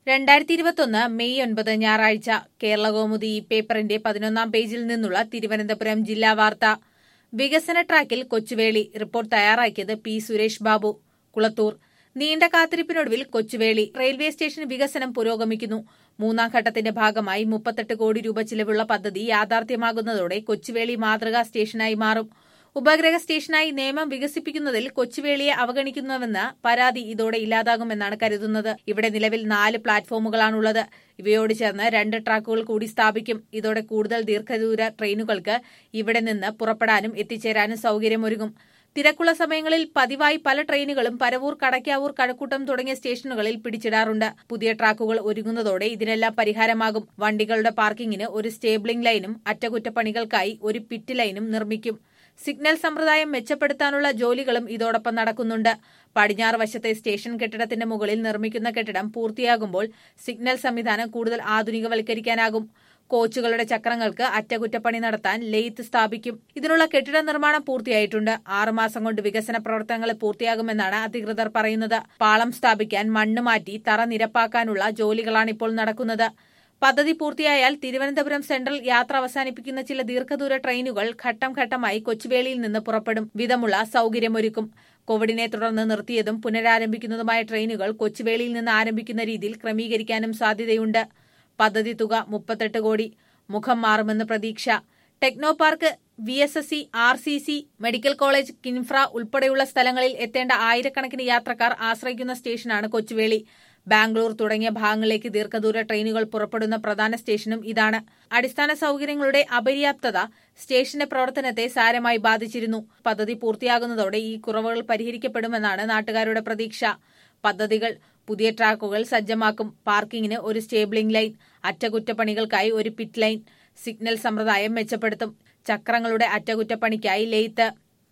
രണ്ടായിരത്തി ഇരുപത്തൊന്ന് മെയ് ഒൻപത് ഞായറാഴ്ച കേരളകൗമുദി ഈ പേപ്പറിന്റെ പതിനൊന്നാം പേജിൽ നിന്നുള്ള തിരുവനന്തപുരം ജില്ലാ വാർത്ത വികസന ട്രാക്കിൽ കൊച്ചുവേളി റിപ്പോർട്ട് തയ്യാറാക്കിയത് പി സുരേഷ് ബാബു കുളത്തൂർ നീണ്ട കാത്തിരിപ്പിനൊടുവിൽ കൊച്ചുവേളി റെയിൽവേ സ്റ്റേഷൻ വികസനം പുരോഗമിക്കുന്നു മൂന്നാം ഘട്ടത്തിന്റെ ഭാഗമായി മുപ്പത്തെട്ട് കോടി രൂപ ചിലവുള്ള പദ്ധതി യാഥാർത്ഥ്യമാകുന്നതോടെ കൊച്ചുവേളി മാതൃകാ സ്റ്റേഷനായി മാറും ഉപഗ്രഹ സ്റ്റേഷനായി നിയമം വികസിപ്പിക്കുന്നതിൽ കൊച്ചുവേളിയെ അവഗണിക്കുന്നുവെന്ന പരാതി ഇതോടെ ഇല്ലാതാകുമെന്നാണ് കരുതുന്നത് ഇവിടെ നിലവിൽ നാല് പ്ലാറ്റ്ഫോമുകളാണുള്ളത് ഇവയോട് ചേർന്ന് രണ്ട് ട്രാക്കുകൾ കൂടി സ്ഥാപിക്കും ഇതോടെ കൂടുതൽ ദീർഘദൂര ട്രെയിനുകൾക്ക് ഇവിടെ നിന്ന് പുറപ്പെടാനും എത്തിച്ചേരാനും സൌകര്യമൊരുങ്ങും തിരക്കുള്ള സമയങ്ങളിൽ പതിവായി പല ട്രെയിനുകളും പരവൂർ കടയ്ക്കാവൂർ കഴക്കൂട്ടം തുടങ്ങിയ സ്റ്റേഷനുകളിൽ പിടിച്ചിടാറുണ്ട് പുതിയ ട്രാക്കുകൾ ഒരുങ്ങുന്നതോടെ ഇതിനെല്ലാം പരിഹാരമാകും വണ്ടികളുടെ പാർക്കിങ്ങിന് ഒരു സ്റ്റേബിളിംഗ് ലൈനും അറ്റകുറ്റപ്പണികൾക്കായി ഒരു പിറ്റ് ലൈനും നിർമ്മിക്കും സിഗ്നൽ സമ്പ്രദായം മെച്ചപ്പെടുത്താനുള്ള ജോലികളും ഇതോടൊപ്പം നടക്കുന്നുണ്ട് പടിഞ്ഞാറ് വശത്തെ സ്റ്റേഷൻ കെട്ടിടത്തിന്റെ മുകളിൽ നിർമ്മിക്കുന്ന കെട്ടിടം പൂർത്തിയാകുമ്പോൾ സിഗ്നൽ സംവിധാനം കൂടുതൽ ആധുനികവൽക്കരിക്കാനാകും കോച്ചുകളുടെ ചക്രങ്ങൾക്ക് അറ്റകുറ്റപ്പണി നടത്താൻ ലെയ്ത്ത് സ്ഥാപിക്കും ഇതിനുള്ള കെട്ടിട നിർമ്മാണം പൂർത്തിയായിട്ടുണ്ട് ആറുമാസം കൊണ്ട് വികസന പ്രവർത്തനങ്ങൾ പൂർത്തിയാകുമെന്നാണ് അധികൃതർ പറയുന്നത് പാളം സ്ഥാപിക്കാൻ മണ്ണ് മാറ്റി തറ നിരപ്പാക്കാനുള്ള ജോലികളാണ് ഇപ്പോൾ നടക്കുന്നത് പദ്ധതി പൂർത്തിയായാൽ തിരുവനന്തപുരം സെൻട്രൽ യാത്ര അവസാനിപ്പിക്കുന്ന ചില ദീർഘദൂര ട്രെയിനുകൾ ഘട്ടം ഘട്ടമായി കൊച്ചുവേളിയിൽ നിന്ന് പുറപ്പെടും വിധമുള്ള സൌകര്യമൊരുക്കും കോവിഡിനെ തുടർന്ന് നിർത്തിയതും പുനരാരംഭിക്കുന്നതുമായ ട്രെയിനുകൾ കൊച്ചുവേളിയിൽ നിന്ന് ആരംഭിക്കുന്ന രീതിയിൽ ക്രമീകരിക്കാനും സാധ്യതയുണ്ട് പദ്ധതി തുക മുപ്പത്തെട്ട് കോടി മുഖം മാറുമെന്ന് പ്രതീക്ഷ techno park V S S C R C C medical college Kinfra ഉൾപ്പെടെയുള്ള സ്ഥലങ്ങളിൽ എത്തേണ്ട ആയിരക്കണക്കിന് യാത്രക്കാർ ആശ്രയിക്കുന്ന സ്റ്റേഷനാണ് കൊച്ചുവേളി ബാംഗ്ലൂർ തുടങ്ങിയ ഭാഗങ്ങളിലേക്ക് ദീർഘദൂര ട്രെയിനുകൾ പുറപ്പെടുന്ന പ്രധാന സ്റ്റേഷനും ഇതാണ് അടിസ്ഥാന സൌകര്യങ്ങളുടെ അപര്യാപ്തത സ്റ്റേഷന്റെ പ്രവർത്തനത്തെ സാരമായി ബാധിച്ചിരുന്നു പദ്ധതി പൂർത്തിയാകുന്നതോടെ ഈ കുറവുകൾ പരിഹരിക്കപ്പെടുമെന്നാണ് നാട്ടുകാരുടെ പ്രതീക്ഷ പദ്ധതികൾ പുതിയ ട്രാക്കുകൾ സജ്ജമാക്കും പാർക്കിങ്ങിന് ഒരു സ്റ്റേബിളിംഗ് ലൈൻ അറ്റകുറ്റപ്പണികൾക്കായി ഒരു പിറ്റ് ലൈൻ സിഗ്നൽ സമ്പ്രദായം മെച്ചപ്പെടുത്തും ചക്രങ്ങളുടെ അറ്റകുറ്റപ്പണിക്കായി ലെയ്ത്ത്